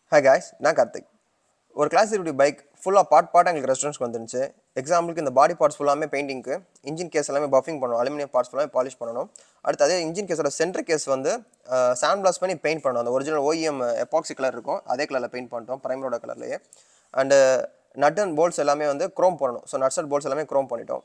hi guys நான் கார்த்திக் ஒரு class three bike ஃபுல்லாக பார்ட் பார்ட் எங்களுக்கு ரெஸ்டாரண்ட்ஸ்க்கு வந்துருந்துச்சு எக்ஸாம்பிளுக்கு இந்த பாடி பார்ட்ஸ் ஃபுல்லாமே பெயிண்டிங்க்கு இன்ஜின் கேஸ் எல்லாமே பஃபிங் பண்ணணும் அலுமினியம் பார்ட்ஸ் ஃபுல்லாமே பாலிஷ் பண்ணணும் அடுத்து அதே இன்ஜின் கேஸோட சென்டர் கேஸ் வந்து சாண்ட் பிளாஸ் பண்ணி பெயிண்ட் பண்ணணும் அந்த ஒரிஜினல் ஓஇஎம் எபாக்சி கலர் இருக்கும் அதே கலரில் பெயிண்ட் பண்ணிட்டோம் பிரைமரோட கலர்லேயே அண்டு நட் அண்ட் போல்ட்ஸ் எல்லாமே வந்து க்ரோம் பண்ணணும் ஸோ நட்ஸ் அண்ட் போல்ட்ஸ் எல்லாமே க்ரோம் பண்ணிட்டோம்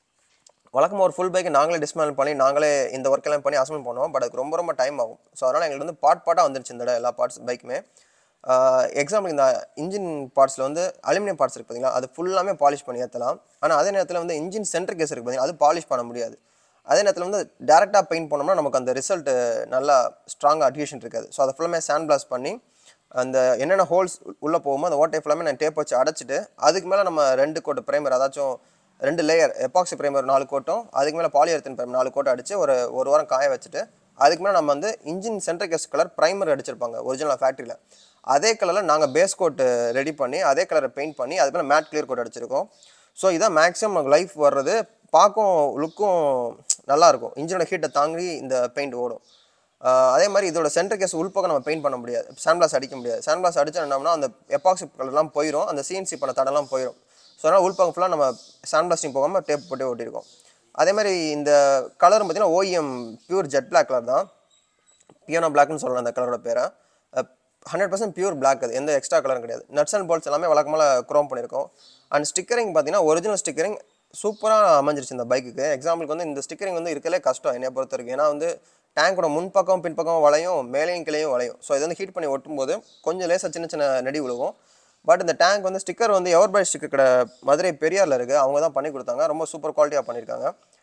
வழக்கமாக ஒரு ஃபுல் பைக்கை நாங்களே டிஸ்மேல் பண்ணி நாங்களே இந்த ஒர்க் எல்லாம் பண்ணி அசம்பிள் பண்ணுவோம் பட் அதுக்கு ரொம்ப ரொம்ப டைம் ஆகும் ஸோ அதனால் எங்களுக்கு வந்து பார்ட் பார்ட்டாக வந்துருச்சு இந்த தடவை எல்லா பார்ட்ஸ் பைக்குமே எக்ஸாம்பிள் இந்த இன்ஜின் பார்ட்ஸில் வந்து அலுமினியம் பார்ட்ஸ் இருக்குது பார்த்தீங்களா அது ஃபுல்லாமே பாலிஷ் பண்ணி ஏற்றலாம் ஆனால் அதே நேரத்தில் வந்து இன்ஜின் சென்டர் கேஸ் இருக்குது பார்த்தீங்களா அது பாலிஷ் பண்ண முடியாது அதே நேரத்தில் வந்து டேரெக்டாக பெயிண்ட் பண்ணோம்னா நமக்கு அந்த ரிசல்ட் நல்லா ஸ்ட்ராங்காக அட்யூஷன் இருக்காது ஸோ அதை ஃபுல்லாமே சாண்ட் பிளாஸ் பண்ணி அந்த என்னென்ன ஹோல்ஸ் உள்ளே போகுமோ அந்த ஓட்டை ஃபுல்லாமே நான் டேப் வச்சு அடைச்சிட்டு அதுக்கு மேலே நம்ம ரெண்டு கோட்டு ப்ரைமர் அதாச்சும் ரெண்டு லேயர் எபாக்சி ப்ரைமர் நாலு கோட்டும் அதுக்கு மேலே பாலியர்த்தின் ப்ரைமர் நாலு கோட்டை அடித்து ஒரு ஒரு வாரம் காய வச்சுட்டு அதுக்கு மேலே நம்ம வந்து engine centre case colour primer அடிச்சிருப்பாங்க ஒரிஜினல் ஃபேக்ட்ரியில் அதே கலரில் நாங்கள் பேஸ் கோட் ரெடி பண்ணி அதே கலரை பெயிண்ட் பண்ணி அதுக்கு மேலே மேட் கிளியர் கோட் அடிச்சிருக்கோம் ஸோ இதான் மேக்ஸிமம் நமக்கு லைஃப் வர்றது பார்க்கும் லுக்கும் நல்லாயிருக்கும் இன்ஜினோட ஹீட்டை தாங்கி இந்த பெயிண்ட் ஓடும் ஆஹ் அதே மாதிரி இதோட சென்டர் கேஸ் உள்பக்கம் நம்ம பெயிண்ட் பண்ண முடியாது சாண்ட்பிளாஸ் அடிக்க முடியாது சாண்ட்பிளாஸ் அடிச்சா என்னன்னா அந்த எபாக்சி கலர்லாம் போயிடும் அந்த சிஎன்சி பண்ண தடம்லாம் போயிடும் ஸோ அதனால் உள்பக்கம் ஃபுல்லாக நம்ம சாண்ட்பிளாஸ்டிங் போகாமல் டேப் போட்டு ஓட்டியிருக்கோம் அதே மாதிரி இந்த கலரும் பார்த்தீங்கன்னா OEM pure jet black colour தான் பியானோ பிளாக்னு சொல்லலாம் அந்த கலரோட பேரை ஹண்ட்ரட் பர்சன்ட் பியூர் பிளாக் அது எந்த எக்ஸ்ட்ரா கலரும் கிடையாது நட்ஸ் அண்ட் பால்ஸ் எல்லாமே வழக்கமாக க்ரோம் பண்ணியிருக்கோம் அண்ட் ஸ்டிக்கரிங் பார்த்தீங்கன்னா ஒரிஜினல் ஸ்டிக்கரிங் சூப்பராக அமைஞ்சிருச்சு இந்த பைக்குக்கு எக்ஸாம்பிளுக்கு வந்து இந்த ஸ்டிக்கரிங் வந்து இருக்கலே கஷ்டம் என்னை பொறுத்த வரைக்கும் ஏன்னா வந்து டேங்கோட முன்பக்கம் பின்பக்கம் வளையும் மேலேயும் கிளையும் வளையும் ஸோ இது வந்து ஹீட் பண்ணி ஒட்டும்போது கொஞ்சம் லேசாக சின்ன சின்ன நெடி விழுகும் பட் இந்த டேங்க் வந்து ஸ்டிக்கர் வந்து எவர் பை ஸ்டிக்கர் கடை மதுரை பெரியாரில் இருக்குது அவங்க தான் பண்ணி கொடுத்தாங்க ரொம்ப சூப்பர் குவாலிட்டியாக பண்ணியிருக்காங்க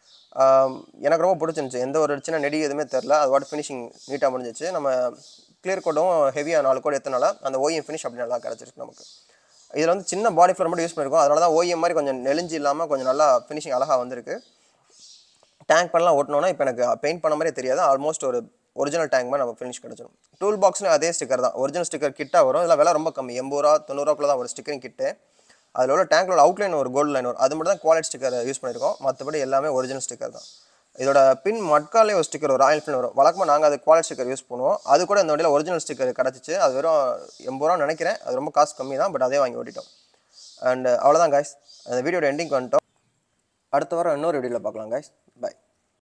ஆம், எனக்கு ரொம்ப பிடிச்சிருந்துச்சு எந்த ஒரு சின்ன நெடி எதுவுமே தெரில அது வாட் ஃபினிஷிங் நீட்டாக முடிஞ்சிச்சு நம்ம கிளியர் கோடும் ஹெவியாக நாலு கோடு எத்தனால அந்த ஓஎம் ஃபினிஷ் அப்படி நல்லா கிடச்சிருக்கு நமக்கு இதில் வந்து சின்ன பாடி ஃப்ளோர் மட்டும் யூஸ் பண்ணியிருக்கோம் அதனால தான் ஓஎம் மாதிரி கொஞ்சம் நெளிஞ்சு இல்லாமல் கொஞ்சம் நல்லா ஃபினிஷிங் அழகாக வந்திருக்கு டேங்க் பண்ணலாம் ஓட்டணும்னா இப்போ எனக்கு பெயிண்ட் பண்ண மாதிரியே தெரியாது ஆல்மோஸ்ட் ஒரு ஒரிஜினல் டேங்க் மாதிரி நம்ம ஃபினிஷ் கிடச்சிடும் டூல் பாக்ஸ்லையும் அதே ஸ்டிக்கர் தான் ஒரிஜினல் ஸ்டிக்கர் கிட்டாக வரும் இதில் விலை ரொம்ப கம்மி எண்பது ரூபா தொண்ணூறுவாக்குள்ள தான் ஒரு ஸ்டிக்கரிங் கிட்டு அதில் உள்ள டேங்க்லோட அவுட்லைன் ஒரு கோல்டு லைன் வரும் அது மட்டும் தான் குவாலிட்டி ஸ்டிக்கர் யூஸ் பண்ணியிருக்கோம் மற்றபடி எல்லாமே ஒரிஜினல் ஸ்டிக்கர் தான் இதோட பின் மட்காலே ஒரு ஸ்டிக்கர் ஒரு ராயல் ஃபில் வரும் வழக்கமாக நாங்கள் அது குவாலிட்டி ஸ்டிக்கர் யூஸ் பண்ணுவோம் அது கூட இந்த வண்டியில் ஒரிஜினல் ஸ்டிக்கர் கிடச்சிச்சு அது வெறும் எண்பது ரூபா நினைக்கிறேன் அது ரொம்ப காசு கம்மி தான் பட் அதே வாங்கி ஓட்டிட்டோம் அண்ட் அவ்வளோதான் காய்ஸ் அந்த வீடியோட எண்டிங் வந்துட்டோம் அடுத்த வாரம் இன்னொரு வீடியோவில் பார்க்கலாம் காய்ஸ் பை